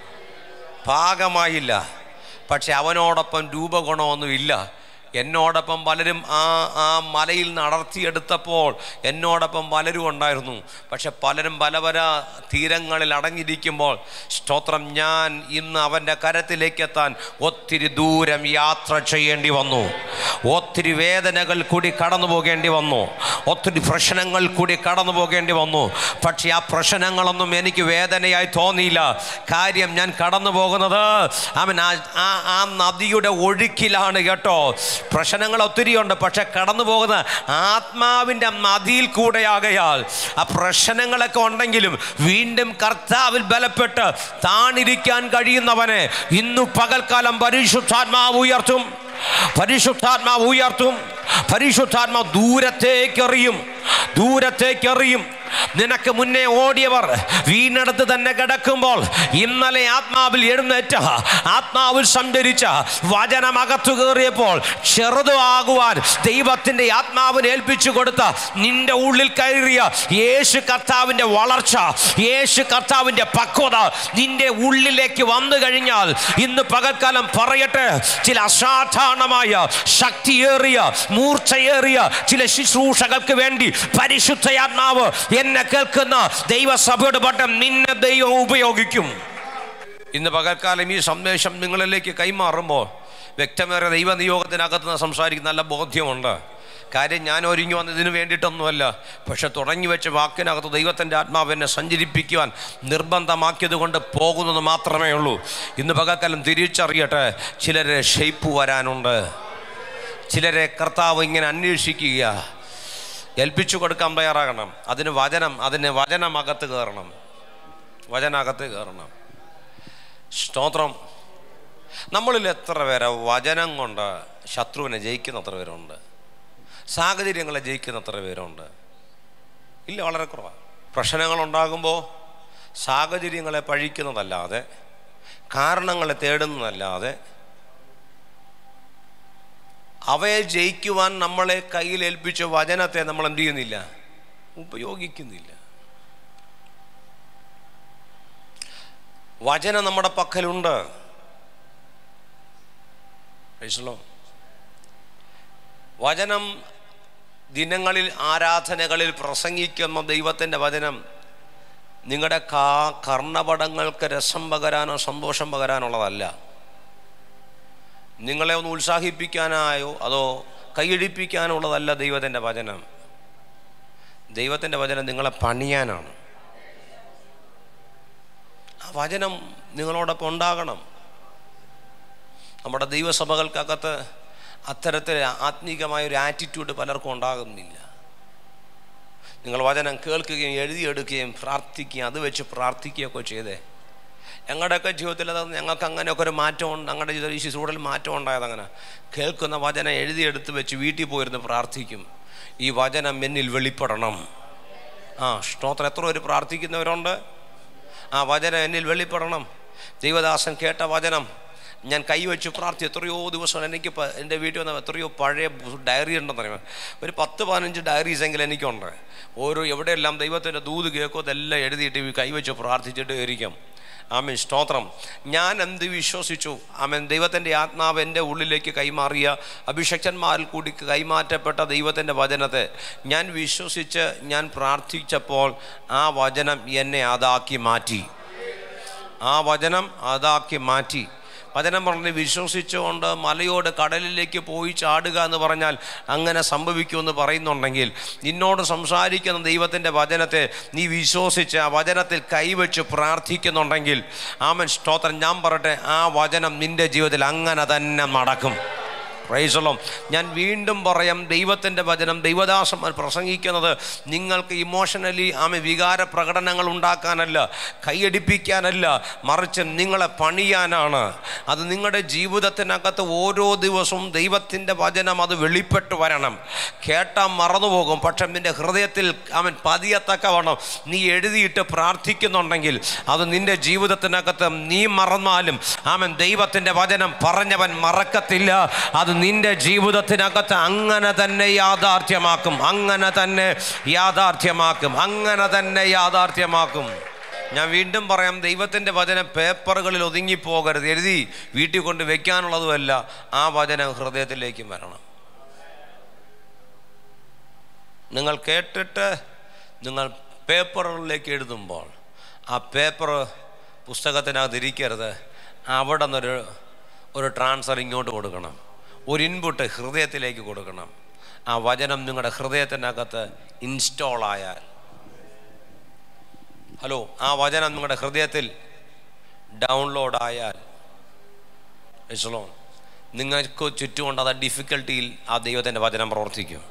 പാകമായില്ല പക്ഷെ അവനോടൊപ്പം രൂപഗുണമൊന്നുമില്ല എന്നോടൊപ്പം പലരും ആ ആ മലയിൽ നടത്തിയെടുത്തപ്പോൾ എന്നോടൊപ്പം പലരും ഉണ്ടായിരുന്നു പക്ഷെ പലരും പല പല തീരങ്ങളിൽ അടങ്ങിയിരിക്കുമ്പോൾ സ്തോത്രം ഞാൻ ഇന്ന് അവൻ്റെ കരത്തിലേക്ക് എത്താൻ ഒത്തിരി ദൂരം യാത്ര ചെയ്യേണ്ടി വന്നു ഒത്തിരി വേദനകൾ കൂടി കടന്നു പോകേണ്ടി വന്നു ഒത്തിരി പ്രശ്നങ്ങൾ കൂടി കടന്നു പോകേണ്ടി വന്നു പക്ഷെ ആ പ്രശ്നങ്ങളൊന്നും എനിക്ക് വേദനയായി തോന്നിയില്ല കാര്യം ഞാൻ കടന്നു പോകുന്നത് അവൻ ആ ആ- ആ നദിയുടെ ഒഴുക്കിലാണ് കേട്ടോ പ്രശ്നങ്ങൾ ഒത്തിരിയുണ്ട് പക്ഷെ കടന്നു പോകുന്ന ആത്മാവിൻ്റെ നദിയിൽ കൂടെയാകയാൽ ആ പ്രശ്നങ്ങളൊക്കെ ഉണ്ടെങ്കിലും വീണ്ടും കർത്താവിൽ ബലപ്പെട്ട് താണിരിക്കാൻ കഴിയുന്നവനെ ഇന്നു പകൽക്കാലം പരിശുദ്ധാത്മാവ് ഉയർത്തും പരിശുദ്ധാത്മാവ് ഉയർത്തും പരിശുദ്ധാത്മാവ് ദൂരത്തേക്കെറിയും ദൂരത്തേക്കെറിയും നിനക്ക് മുന്നേ ഓടിയവർ വീണടുത്ത് തന്നെ കിടക്കുമ്പോൾ ഇന്നലെ ആത്മാവിൽ എഴുന്നേറ്റ ആത്മാവിൽ സഞ്ചരിച്ച വചനം അകത്തു കയറിയപ്പോൾ ചെറുതാകുവാൻ ദൈവത്തിൻ്റെ ആത്മാവിനെ ഏൽപ്പിച്ചു കൊടുത്ത നിന്റെ ഉള്ളിൽ കയറിയ യേശു കർത്താവിൻ്റെ വളർച്ച യേശു കർത്താവിൻ്റെ പക്വത നിന്റെ ഉള്ളിലേക്ക് വന്നു കഴിഞ്ഞാൽ ഇന്ന് പകൽക്കാലം പറയട്ടെ ചില അസാധാരണമായ ശക്തിയേറിയ മൂർച്ചയേറിയ ചില ശുശ്രൂഷകൾക്ക് വേണ്ടി പരിശുദ്ധയാത്മാവ് എന്നെ കേൾക്കുന്ന ദൈവസഭയുടെ പട്ടം നിന്നെ ദൈവം ഉപയോഗിക്കും ഇന്ന് പകൽക്കാലം ഈ സന്ദേശം നിങ്ങളിലേക്ക് കൈമാറുമ്പോൾ വ്യക്തമേറെ ദൈവനിയോഗത്തിനകത്ത് നിന്ന് സംസാരിക്കുന്ന നല്ല ബോധ്യമുണ്ട് കാര്യം ഞാൻ ഒരുങ്ങി വന്നതിന് വേണ്ടിയിട്ടൊന്നുമല്ല പക്ഷെ തുടങ്ങി വെച്ച വാക്കിനകത്ത് ദൈവത്തിൻ്റെ ആത്മാവ് എന്നെ സഞ്ചരിപ്പിക്കുവാൻ നിർബന്ധമാക്കിയത് കൊണ്ട് പോകുന്നത് മാത്രമേ ഉള്ളൂ ഇന്ന് പകൽക്കാലം തിരിച്ചറിയട്ടെ ചിലരെ ഷെയ്പ്പ് വരാനുണ്ട് ചിലരെ കർത്താവ് ഇങ്ങനെ അന്വേഷിക്കുക ഏൽപ്പിച്ചു കൊടുക്കാൻ തയ്യാറാകണം അതിന് വചനം അതിന് വചനമകത്ത് കയറണം വചനകത്ത് കയറണം സ്തോത്രം നമ്മളിൽ എത്ര പേരെ വചനം കൊണ്ട് ശത്രുവിനെ ജയിക്കുന്ന എത്ര പേരുണ്ട് സാഹചര്യങ്ങളെ ജയിക്കുന്ന എത്ര പേരുണ്ട് ഇല്ല വളരെ കുറവാണ് പ്രശ്നങ്ങൾ ഉണ്ടാകുമ്പോൾ സാഹചര്യങ്ങളെ പഴിക്കുന്നതല്ലാതെ കാരണങ്ങളെ തേടുന്നതല്ലാതെ അവയെ ജയിക്കുവാൻ നമ്മളെ കയ്യിൽ ഏൽപ്പിച്ച വചനത്തെ നമ്മൾ എന്ത് ചെയ്യുന്നില്ല ഉപയോഗിക്കുന്നില്ല വചനം നമ്മുടെ പക്കലുണ്ട് Praise the Lord. വചനം ദിനങ്ങളിൽ ആരാധനകളിൽ പ്രസംഗിക്കുന്ന ദൈവത്തിൻ്റെ വചനം നിങ്ങളുടെ കാ കർണപടങ്ങൾക്ക് രസം പകരാനോ സന്തോഷം പകരാനുള്ളതല്ല നിങ്ങളെ ഒന്ന് ഉത്സാഹിപ്പിക്കാനായോ അതോ കൈയടിപ്പിക്കാനുള്ളതല്ല ദൈവത്തിൻ്റെ വചനം ദൈവത്തിൻ്റെ വചനം നിങ്ങളെ പണിയാനാണ് ആ വചനം നിങ്ങളോടൊപ്പം ഉണ്ടാകണം നമ്മുടെ ദൈവസഭകൾക്കകത്ത് അത്തരത്തിൽ ആത്മീകമായ ഒരു ആറ്റിറ്റ്യൂഡ് പലർക്കും ഉണ്ടാകുന്നില്ല നിങ്ങൾ വചനം കേൾക്കുകയും എഴുതിയെടുക്കുകയും പ്രാർത്ഥിക്കുകയും അത് വെച്ച് പ്രാർത്ഥിക്കുകയൊക്കെ ചെയ്തേ ഞങ്ങളുടെയൊക്കെ ജീവിതത്തിൽ അത് ഞങ്ങൾക്ക് അങ്ങനെയൊക്കെ ഒരു മാറ്റം ഞങ്ങളുടെ ജീവിതത്തിൽ ഈ ശിശുവിൽ മാറ്റം ഉണ്ടായത് അങ്ങനെ കേൾക്കുന്ന വചനം എഴുതിയെടുത്ത് വെച്ച് വീട്ടിൽ പോയിരുന്ന് പ്രാർത്ഥിക്കും ഈ വചനം എന്നിൽ വെളിപ്പെടണം ആ സ്തോത്രം എത്ര പേര് പ്രാർത്ഥിക്കുന്നവരുണ്ട് ആ വചനം എന്നിൽ വെളിപ്പെടണം ദൈവദാസൻ കേട്ട വചനം ഞാൻ കൈവച്ച് പ്രാർത്ഥി എത്രയോ ദിവസം എനിക്ക് പ- എൻ്റെ വീട്ടിൽ വന്ന എത്രയോ പഴയ ഡയറി ഉണ്ടെന്ന് അറിയാം ഒരു പത്ത് പതിനഞ്ച് ഡയറീസ് എങ്കിലും എനിക്കുണ്ട് ഓരോ എവിടെയെല്ലാം ദൈവത്തിൻ്റെ ദൂത് കേൾക്കോ അതെല്ലാം എഴുതിയിട്ട് ഈ കൈവച്ച് പ്രാർത്ഥിച്ചിട്ട് ഇരിക്കും ആമൻ സ്തോത്രം ഞാൻ എന്ത് വിശ്വസിച്ചു ആമൻ ദൈവത്തിൻ്റെ ആത്മാവ് എൻ്റെ ഉള്ളിലേക്ക് കൈമാറിയ അഭിഷക്തന്മാരിൽ കൂടി കൈമാറ്റപ്പെട്ട ദൈവത്തിൻ്റെ വചനത്തെ ഞാൻ വിശ്വസിച്ച് ഞാൻ പ്രാർത്ഥിച്ചപ്പോൾ ആ വചനം എന്നെ അതാക്കി മാറ്റി ആ വചനം അതാക്കി മാറ്റി വചനം പറഞ്ഞ് വിശ്വസിച്ചുകൊണ്ട് മലയോട് കടലിലേക്ക് പോയി ചാടുക എന്ന് പറഞ്ഞാൽ അങ്ങനെ സംഭവിക്കുമെന്ന് പറയുന്നുണ്ടെങ്കിൽ നിന്നോട് സംസാരിക്കുന്ന ദൈവത്തിൻ്റെ വചനത്തെ നീ വിശ്വസിച്ച് ആ വചനത്തിൽ കൈവച്ച് പ്രാർത്ഥിക്കുന്നുണ്ടെങ്കിൽ ആമൻ സ്തോത്രം ഞാൻ പറയട്ടെ ആ വചനം നിൻ്റെ ജീവിതത്തിൽ അങ്ങനെ തന്നെ നടക്കും പ്രൈസലോ ഞാൻ വീണ്ടും പറയാം ദൈവത്തിൻ്റെ വചനം ദൈവദാസന്മാർ പ്രസംഗിക്കുന്നത് നിങ്ങൾക്ക് ഇമോഷണലി ആമ വികാര പ്രകടനങ്ങൾ ഉണ്ടാക്കാനല്ല കൈയടിപ്പിക്കാനല്ല മറിച്ച് നിങ്ങളെ പണിയാനാണ് അത് നിങ്ങളുടെ ജീവിതത്തിനകത്ത് ഓരോ ദിവസവും ദൈവത്തിൻ്റെ വചനം അത് വെളിപ്പെട്ട് വരണം കേട്ടാൽ മറന്നുപോകും പക്ഷെ നിൻ്റെ ഹൃദയത്തിൽ അവൻ പതിയത്തക്കവണ്ണം നീ എഴുതിയിട്ട് പ്രാർത്ഥിക്കുന്നുണ്ടെങ്കിൽ അത് നിൻ്റെ ജീവിതത്തിനകത്ത് നീ മറന്നാലും അവൻ ദൈവത്തിൻ്റെ വചനം പറഞ്ഞവൻ മറക്കത്തില്ല അത് നിന്റെ ജീവിതത്തിനകത്ത് അങ്ങനെ തന്നെ യാഥാർത്ഥ്യമാക്കും അങ്ങനെ തന്നെ യാഥാർത്ഥ്യമാക്കും അങ്ങനെ തന്നെ യാഥാർത്ഥ്യമാക്കും ഞാൻ വീണ്ടും പറയാം ദൈവത്തിൻ്റെ വചനം പേപ്പറുകളിൽ ഒതുങ്ങിപ്പോകരുത് എഴുതി വീട്ടിൽ കൊണ്ട് വെക്കാനുള്ളതുമല്ല ആ വചനം ഹൃദയത്തിലേക്കും വരണം നിങ്ങൾ കേട്ടിട്ട് നിങ്ങൾ പേപ്പറുകളിലേക്ക് എഴുതുമ്പോൾ ആ പേപ്പർ പുസ്തകത്തിനകത്ത് ഇരിക്കരുത് അവിടെ നിന്നൊരു ഒരു ട്രാൻസ്ഫർ ഇങ്ങോട്ട് കൊടുക്കണം ഒരു ഇൻപുട്ട് ഹൃദയത്തിലേക്ക് കൊടുക്കണം ആ വചനം നിങ്ങളുടെ ഹൃദയത്തിനകത്ത് ഇൻസ്റ്റാൾ ആയാൽ ഹലോ ആ വചനം നിങ്ങളുടെ ഹൃദയത്തിൽ ഡൗൺലോഡ് ആയാൽ ഇസ്ലോൺ നിങ്ങൾക്ക് ചുറ്റുമുണ്ട് അത് ഡിഫിക്കൽട്ടിയിൽ ആ ദൈവത്തിൻ്റെ വചനം പ്രവർത്തിക്കും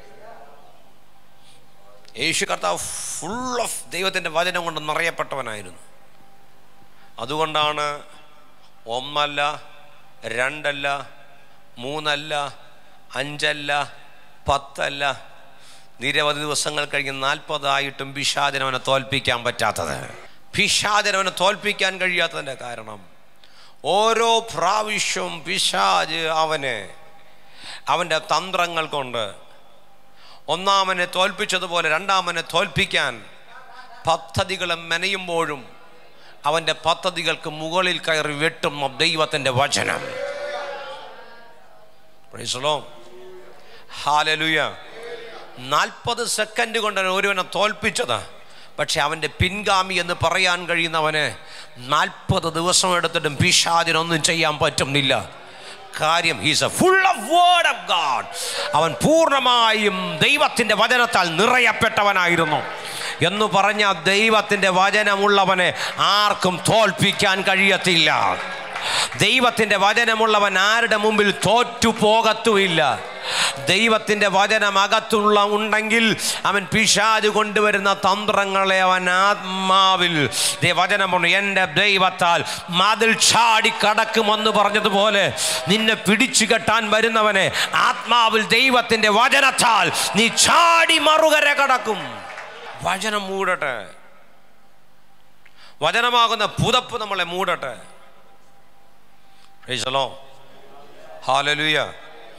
യേശു കർത്താവ് ഫുൾ ഓഫ് ദൈവത്തിൻ്റെ വചനം കൊണ്ട് നിറയപ്പെട്ടവനായിരുന്നു അതുകൊണ്ടാണ് ഒന്നല്ല രണ്ടല്ല മൂന്നല്ല അഞ്ചല്ല പത്തല്ല നിരവധി ദിവസങ്ങൾ കഴിഞ്ഞ് നാൽപ്പതായിട്ടും പിശാചനവനെ തോൽപ്പിക്കാൻ പറ്റാത്തത് പിശാചനവനെ തോൽപ്പിക്കാൻ കഴിയാത്തതിൻ്റെ കാരണം ഓരോ പ്രാവശ്യവും പിശാജ് അവനെ അവൻ്റെ തന്ത്രങ്ങൾ കൊണ്ട് ഒന്നാമനെ തോൽപ്പിച്ചതുപോലെ രണ്ടാമനെ തോൽപ്പിക്കാൻ പദ്ധതികൾ മെനയുമ്പോഴും അവൻ്റെ പദ്ധതികൾക്ക് മുകളിൽ കയറി വെട്ടും ദൈവത്തിൻ്റെ വചനം ഹാലലുയ നാൽപ്പത് സെക്കൻഡ് കൊണ്ടാണ് ഒരുവനെ തോൽപ്പിച്ചത് പക്ഷെ അവൻ്റെ പിൻഗാമി എന്ന് പറയാൻ കഴിയുന്നവന് നാൽപ്പത് ദിവസം എടുത്തിട്ടും പിശാചിനൊന്നും ചെയ്യാൻ പറ്റുന്നില്ല കാര്യം he's a full of word of God അവൻ പൂർണ്ണമായും ദൈവത്തിൻ്റെ വചനത്താൽ നിറയപ്പെട്ടവനായിരുന്നു എന്ന് പറഞ്ഞ ദൈവത്തിൻ്റെ വചനമുള്ളവനെ ആർക്കും തോൽപ്പിക്കാൻ കഴിയത്തില്ല ദൈവത്തിൻ്റെ വചനമുള്ളവൻ ആരുടെ മുമ്പിൽ തോറ്റു പോകത്തുമില്ല ദൈവത്തിൻ്റെ വചനം അകത്തുള്ള ഉണ്ടെങ്കിൽ അവൻ പിശാജ് കൊണ്ടുവരുന്ന തന്ത്രങ്ങളെ അവൻ ആത്മാവിൽ ദേ വചനമുണ്ട് എൻ്റെ ദൈവത്താൽ മതിൽ ചാടി കടക്കുമെന്ന് പറഞ്ഞതുപോലെ നിന്നെ പിടിച്ചു കെട്ടാൻ വരുന്നവനെ ആത്മാവിൽ ദൈവത്തിൻ്റെ വചനത്താൽ നീ ചാടി മറുകര കടക്കും വചനം മൂടട്ടെ വചനമാകുന്ന പുതപ്പ് നമ്മളെ മൂടട്ടെ ഹാലലുയ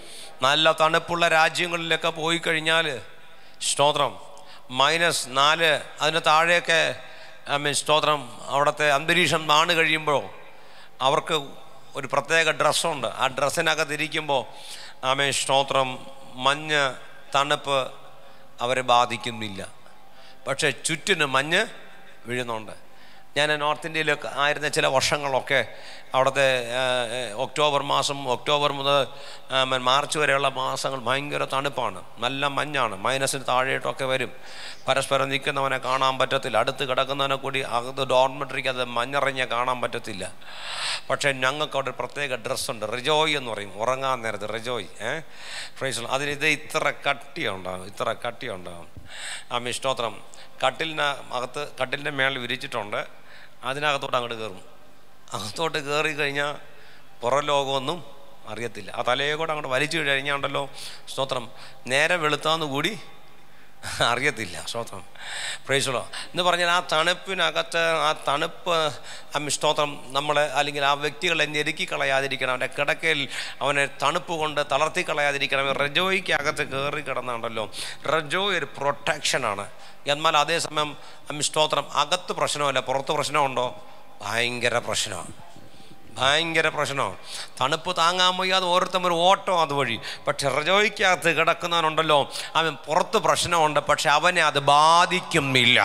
നല്ല തണുപ്പുള്ള രാജ്യങ്ങളിലൊക്കെ പോയി കഴിഞ്ഞാൽ സ്തോത്രം മൈനസ് നാല് അതിന് താഴെയൊക്കെ ഐ മീൻ സ്തോത്രം അവിടുത്തെ അന്തരീക്ഷം നാണ് കഴിയുമ്പോൾ അവർക്ക് ഒരു പ്രത്യേക ഡ്രസ്സുണ്ട് ആ ഡ്രസ്സിനകത്ത് ഇരിക്കുമ്പോൾ ആമേ സ്തോത്രം മഞ്ഞ് തണുപ്പ് അവരെ ബാധിക്കുന്നില്ല പക്ഷേ ചുറ്റിന് മഞ്ഞ് വീഴുന്നുണ്ട് ഞാൻ നോർത്ത് ഇന്ത്യയിലൊക്കെ ആയിരുന്ന ചില വർഷങ്ങളൊക്കെ അവിടുത്തെ ആ, ഏ, ഒക്ടോബർ മാസം ഒക്ടോബർ മുതൽ ആ, മ- മാർച്ച് വരെയുള്ള മാസങ്ങൾ ഭയങ്കര തണുപ്പാണ് നല്ല മഞ്ഞാണ് മൈനസിന് താഴെയിട്ടൊക്കെ വരും പരസ്പരം നിൽക്കുന്നവനെ കാണാൻ പറ്റത്തില്ല അടുത്ത് കിടക്കുന്നവനെ കൂടി അകത്ത് ഡോർമെട്രിക്ക് അത് മഞ്ഞറിഞ്ഞ കാണാൻ പറ്റത്തില്ല പക്ഷേ ഞങ്ങൾക്ക് അവിടെ ഒരു പ്രത്യേക ഡ്രസ്സുണ്ട് റിജോയ് എന്ന് പറയും ഉറങ്ങാൻ നേരത്ത് റിജോയ് ഏഹ് ഫ്രൈസ് അതിന് ഇത് ഇത്ര കട്ടിയുണ്ടാകും ഇത്ര കട്ടിയുണ്ടാകും ആ മിഷ്ടോത്രം കട്ടിലിന് അകത്ത് കട്ടിലിൻ്റെ മേളിൽ വിരിച്ചിട്ടുണ്ട് അതിനകത്തോട്ട് അങ്ങോട്ട് കയറും അകത്തോട്ട് കയറി കഴിഞ്ഞാൽ പുറം ലോകമൊന്നും അറിയത്തില്ല ആ തലയെ കൂടെ അങ്ങോട്ട് വലിച്ചു കഴിഞ്ഞാണ്ടല്ലോ സ്തോത്രം നേരെ വെളുത്താന്ന് കൂടി അറിയത്തില്ല സ്തോത്രം പ്രേസുളോ എന്ന് പറഞ്ഞാൽ ആ തണുപ്പിനകത്ത് ആ തണുപ്പ് ആ സ്തോത്രം നമ്മളെ അല്ലെങ്കിൽ ആ വ്യക്തികളെ ഞെരുക്കി കളയാതിരിക്കണം അവൻ്റെ കിടക്കയിൽ അവനെ തണുപ്പ് കൊണ്ട് തളർത്തി കളയാതിരിക്കണം റജോയ്ക്ക് അകത്ത് കയറി കിടന്നുണ്ടല്ലോ റജോ ഒരു പ്രൊട്ടക്ഷനാണ് എന്നാൽ അതേസമയം ആ സ്തോത്രം അകത്ത് പ്രശ്നമല്ല പുറത്ത് പ്രശ്നമുണ്ടോ ഭയങ്കര പ്രശ്നമാണ് ഭയങ്കര പ്രശ്നമാണ് തണുപ്പ് താങ്ങാൻ വയ്യാതെ ഓരോരുത്തരും ഒരു ഓട്ടം അതുവഴി പക്ഷെ റജോയ്ക്കകത്ത് കിടക്കുന്നവനുണ്ടല്ലോ അവൻ പുറത്ത് പ്രശ്നമുണ്ട് പക്ഷെ അവനെ അത് ബാധിക്കുന്നില്ല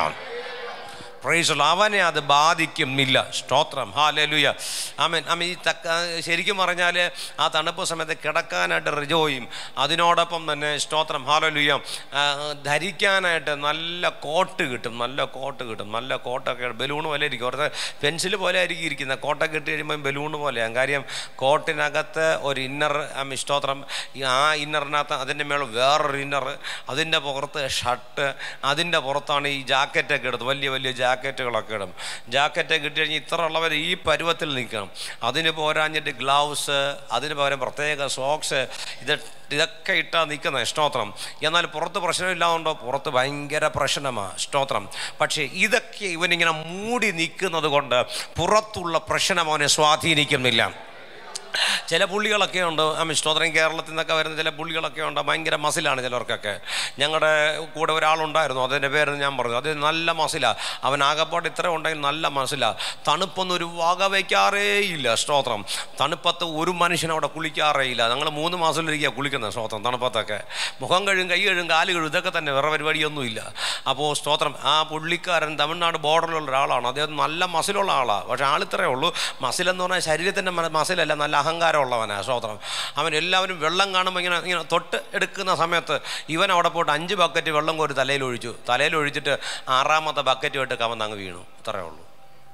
പ്രൈസുള്ള അവനെ അത് ബാധിക്കുന്നില്ല സ്തോത്രം ഹാലലുയ ആമൻ ആമൻ ഈ തക്ക ശരിക്കും പറഞ്ഞാൽ ആ തണുപ്പ് സമയത്ത് കിടക്കാനായിട്ട് റിജോയും അതിനോടൊപ്പം തന്നെ സ്തോത്രം ഹാലലുയ ധരിക്കാനായിട്ട് നല്ല കോട്ട് കിട്ടും നല്ല കോട്ട് കിട്ടും നല്ല കോട്ടൊക്കെ ബലൂൺ പോലെ ഇരിക്കും അവിടുത്തെ പെൻസിൽ പോലെ ആയിരിക്കും ഇരിക്കുന്നത് കോട്ടൊക്കെ ഇട്ട് കഴിയുമ്പോൾ ബലൂൺ പോലെയാണ് കാര്യം കോട്ടിനകത്ത് ഒരു ഇന്നർ ആമൻ സ്തോത്രം ഈ ആ ഇന്നറിനകത്ത് അതിൻ്റെ മേളിൽ വേറൊരു ഇന്നർ അതിൻ്റെ പുറത്ത് ഷർട്ട് അതിൻ്റെ പുറത്താണ് ഈ ജാക്കറ്റൊക്കെ ഇടുന്നത് വലിയ വലിയ ജാക്കറ്റുകളൊക്കെ ഇടും ജാക്കറ്റ് കിട്ടി കഴിഞ്ഞാൽ ഇത്ര ഉള്ളവർ ഈ പരുവത്തിൽ നിൽക്കണം അതിന് പോരാഞ്ഞിട്ട് ഗ്ലൗസ് അതിന് പകരം പ്രത്യേക സോക്സ് ഇത് ഇതൊക്കെ ഇട്ടാ നിൽക്കുന്നത് സ്തോത്രം എന്നാൽ പുറത്ത് പ്രശ്നമില്ലാതുണ്ടോ പുറത്ത് ഭയങ്കര പ്രശ്നമാണ് സ്തോത്രം പക്ഷേ ഇതൊക്കെ ഇവനിങ്ങനെ മൂടി നിൽക്കുന്നത് കൊണ്ട് പുറത്തുള്ള പ്രശ്നം അവനെ സ്വാധീനിക്കുന്നില്ല ചില പുള്ളികളൊക്കെ ഉണ്ട് ആ സ്തോത്രം കേരളത്തിൽ നിന്നൊക്കെ വരുന്ന ചില പുള്ളികളൊക്കെ ഉണ്ട് ഭയങ്കര മസിലാണ് ചിലർക്കൊക്കെ ഞങ്ങളുടെ കൂടെ ഒരാളുണ്ടായിരുന്നു അതിൻ്റെ പേര് ഞാൻ പറഞ്ഞു അത് നല്ല മസിലാണ് അവൻ ആകപ്പാട് ഇത്ര ഉണ്ടെങ്കിൽ നല്ല മസിലാണ് തണുപ്പൊന്നും ഒരു വക വയ്ക്കാറേ ഇല്ല സ്തോത്രം തണുപ്പത്ത് ഒരു മനുഷ്യൻ അവിടെ കുളിക്കാറേ ഇല്ല ഞങ്ങൾ മൂന്ന് മാസത്തിലിരിക്കുക കുളിക്കുന്നത് സ്തോത്രം തണുപ്പത്തൊക്കെ മുഖം കഴുകും കൈ കഴുകും കാല് കഴുകും ഇതൊക്കെ തന്നെ വേറെ പരിപാടിയൊന്നുമില്ല അപ്പോൾ സ്തോത്രം ആ പുള്ളിക്കാരൻ തമിഴ്നാട് ബോർഡറിലുള്ള ഒരാളാണ് അദ്ദേഹം നല്ല മസിലുള്ള ആളാണ് പക്ഷേ ആളിത്രേ ഉള്ളൂ മസിലെന്ന് പറഞ്ഞാൽ ശരീരത്തിൻ്റെ മ- മസിലല്ല നല്ല അഹങ്കാരമുള്ളവനാണ് സ്തോത്രം അവൻ എല്ലാവരും വെള്ളം കാണുമ്പോൾ ഇങ്ങനെ ഇങ്ങനെ തൊട്ട് എടുക്കുന്ന സമയത്ത് ഇവൻ അവിടെ പോയിട്ട് അഞ്ച് ബക്കറ്റ് വെള്ളം കോരി തലയിൽ ഒഴിച്ചു തലയിൽ ഒഴിച്ചിട്ട് ആറാമത്തെ ബക്കറ്റ് വിട്ട് കവന്ന് അങ്ങ് വീണു അത്രേ ഉള്ളൂ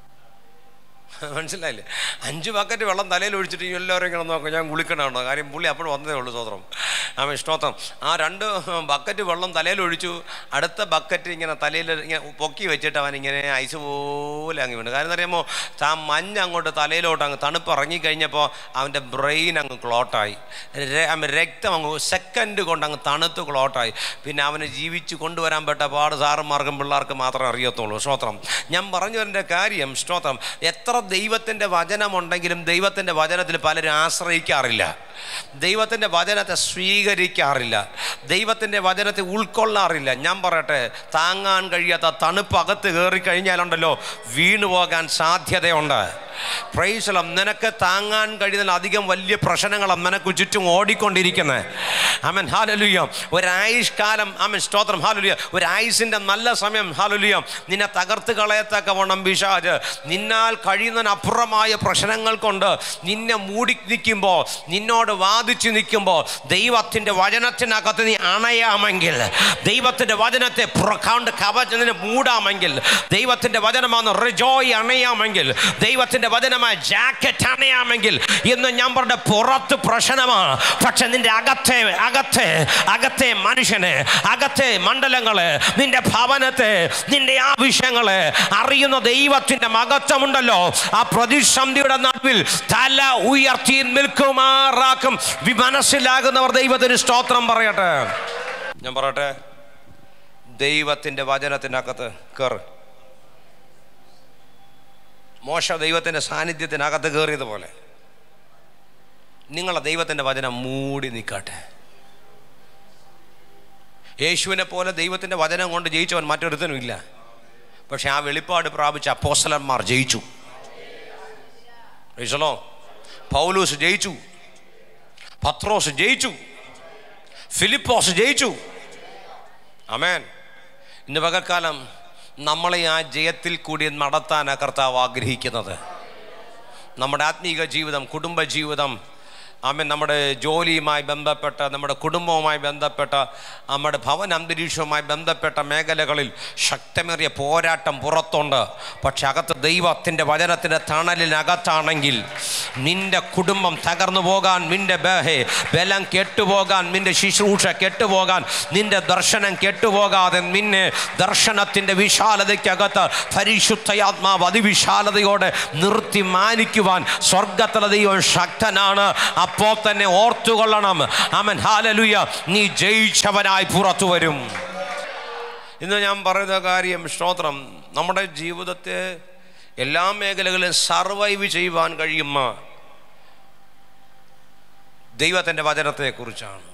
മനസ്സിലായില്ലേ അഞ്ച് ബക്കറ്റ് വെള്ളം തലയിൽ ഒഴിച്ചിട്ട് ഈ എല്ലാവരും ഇങ്ങനെ നോക്കാം ഞാൻ കുളിക്കണമുണ്ടോ കാര്യം പുള്ളി അപ്പോഴും വന്നതേ ഉള്ളൂ സ്വത്രം ആ ഇഷ്ടോത്രം ആ രണ്ട് ബക്കറ്റ് വെള്ളം തലയിൽ ഒഴിച്ചു അടുത്ത ബക്കറ്റ് ഇങ്ങനെ തലയിൽ ഇങ്ങനെ പൊക്കി വെച്ചിട്ട് അവൻ ഇങ്ങനെ ഐസ് പോലെ അങ്ങ് വീണു കാര്യം അറിയാമോ താ മഞ്ഞ് അങ്ങോട്ട് തലയിലോട്ട് അങ്ങ് തണുപ്പ് ഇറങ്ങിക്കഴിഞ്ഞപ്പോൾ അവൻ്റെ ബ്രെയിൻ അങ്ങ് ക്ലോട്ടായി രക്തം അങ്ങ് സെക്കൻഡ് കൊണ്ട് അങ്ങ് തണുത്ത് ക്ലോട്ടായി പിന്നെ അവന് ജീവിച്ച് കൊണ്ടുവരാൻ പെട്ട പാട് സാറുമാർക്കും പിള്ളേർക്കും മാത്രമേ അറിയത്തുള്ളൂ സ്തോത്രം ഞാൻ പറഞ്ഞു വരേണ്ട കാര്യം സ്തോത്രം എത്ര ദൈവത്തിൻ്റെ വചനമുണ്ടെങ്കിലും ദൈവത്തിൻ്റെ വചനത്തിൽ പലരും ആശ്രയിക്കാറില്ല ദൈവത്തിൻ്റെ വചനത്തെ സ്വീകരിക്കാറില്ല ദൈവത്തിൻ്റെ വചനത്തെ ഉൾക്കൊള്ളാറില്ല ഞാൻ പറയട്ടെ താങ്ങാൻ കഴിയാത്ത തണുപ്പ് അകത്ത് കയറി കഴിഞ്ഞാലുണ്ടല്ലോ വീണു പോകാൻ സാധ്യതയുണ്ട് പ്രൈസലം നിനക്ക് താങ്ങാൻ കഴിയുന്ന അധികം വലിയ പ്രശ്നങ്ങളാണ് നിനക്ക് ചുറ്റും ഓടിക്കൊണ്ടിരിക്കുന്നത് അമൻ ഹാലലുയ്യ ഒരായുഷ്കാലം അമൻ സ്തോത്രം ഹാലുലിയ ഒരായുസിൻ്റെ നല്ല സമയം ഹാലുലിയ നിന്നെ തകർത്ത് കളയത്തക്ക വണ്ണം പിശാജ് നിന്നാൽ കഴിയുന്നതിനപ്പുറമായ പ്രശ്നങ്ങൾ കൊണ്ട് നിന്നെ മൂടി നിൽക്കുമ്പോൾ നിന്നോട് വാദിച്ചു നിൽക്കുമ്പോൾ ദൈവത്തിൻ്റെ വചനത്തിനകത്ത് നീ അണയാമെങ്കിൽ ദൈവത്തിൻ്റെ വചനത്തെ പുറക്കാണ്ട് കവചത്തിന് മൂടാമെങ്കിൽ ദൈവത്തിൻ്റെ വചനമാണ് റിജോയ് അണയാമെങ്കിൽ ദൈവത്തിൻ്റെ വചനമായ ജാക്കറ്റ് അണയാമെങ്കിൽ എന്ന് ഞാൻ പറഞ്ഞ പുറത്ത് പ്രശ്നമാണ് പക്ഷെ നിന്റെ അകത്തെ അകത്തെ അകത്തെ മനുഷ്യന് അകത്തെ മണ്ഡലങ്ങള് നിന്റെ ഭവനത്തെ നിന്റെ ആവശ്യങ്ങള് അറിയുന്ന ദൈവത്തിന്റെ മഹത്വമുണ്ടല്ലോ ആ പ്രതിസന്ധിയുടെ നടുവിൽ തല ഉയർത്തി നിൽക്കുമാറാക്കും വി- മനസ്സിലാകുന്നവർ ദൈവത്തിന് സ്തോത്രം പറയട്ടെ ഞാൻ പറയട്ടെ ദൈവത്തിന്റെ വചനത്തിനകത്ത് കയറ് മോശ ദൈവത്തിൻ്റെ സാന്നിധ്യത്തിനകത്ത് കയറിയതുപോലെ നിങ്ങളെ ദൈവത്തിൻ്റെ വചനം മൂടി നിൽക്കട്ടെ യേശുവിനെ പോലെ ദൈവത്തിൻ്റെ വചനം കൊണ്ട് ജയിച്ചവൻ മറ്റൊരുത്തനും ഇല്ല പക്ഷെ ആ വെളിപ്പാട് പ്രാപിച്ച അപ്പോസ്തലന്മാർ ജയിച്ചു ഈശോലോ പൗലൂസ് ജയിച്ചു പത്രോസ് ജയിച്ചു ഫിലിപ്പോസ് ജയിച്ചു അമേൻ ഇന്ന് പകൽക്കാലം നമ്മളെ ആ ജയത്തിൽ കൂടി നടത്താനാണ് കർത്താവ് ആഗ്രഹിക്കുന്നത് നമ്മുടെ ആത്മീക ജീവിതം കുടുംബ ജീവിതം ആമൻ നമ്മുടെ ജോലിയുമായി ബന്ധപ്പെട്ട നമ്മുടെ കുടുംബവുമായി ബന്ധപ്പെട്ട നമ്മുടെ ഭവന അന്തരീക്ഷവുമായി ബന്ധപ്പെട്ട മേഖലകളിൽ ശക്തമേറിയ പോരാട്ടം പുറത്തുണ്ട് പക്ഷെ അകത്ത് ദൈവത്തിൻ്റെ വചനത്തിൻ്റെ തണലിനകത്താണെങ്കിൽ നിന്റെ കുടുംബം തകർന്നു പോകാൻ നിന്റെ ബഹേ ബലം കെട്ടുപോകാൻ നിന്റെ ശുശ്രൂഷ കെട്ടുപോകാൻ നിന്റെ ദർശനം കെട്ടുപോകാതെ നിന്നെ ദർശനത്തിൻ്റെ വിശാലതയ്ക്കകത്ത് പരിശുദ്ധയാത്മാവ് അതിവിശാലതയോടെ നിർത്തി മാനിക്കുവാൻ സ്വർഗത്തിലെ ദൈവം ശക്തനാണ് അപ്പോൾ തന്നെ ഓർത്തുകൊള്ളണം അമൻ ഹാലലുയ നീ ജയിച്ചവനായി പുറത്തു വരും ഇന്ന് ഞാൻ പറയുന്ന കാര്യം സ്തോത്രം നമ്മുടെ ജീവിതത്തെ എല്ലാ മേഖലകളിലും സർവൈവ് ചെയ്യുവാൻ കഴിയുന്ന ദൈവത്തിൻ്റെ വചനത്തെക്കുറിച്ചാണ്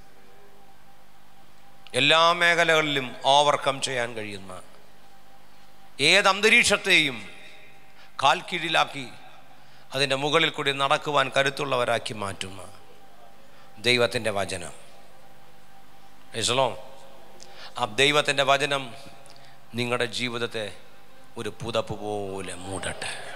എല്ലാ മേഖലകളിലും ഓവർകം ചെയ്യാൻ കഴിയുന്ന ഏത് അന്തരീക്ഷത്തെയും കാൽ കീഴിലാക്കി അതിൻ്റെ മുകളിൽ കൂടി നടക്കുവാൻ കരുത്തുള്ളവരാക്കി മാറ്റുന്ന ദൈവത്തിൻ്റെ വചനം യേശുലോ ആ ദൈവത്തിൻ്റെ വചനം നിങ്ങളുടെ ജീവിതത്തെ ഒരു പുതപ്പ് പോലെ മൂടട്ടെ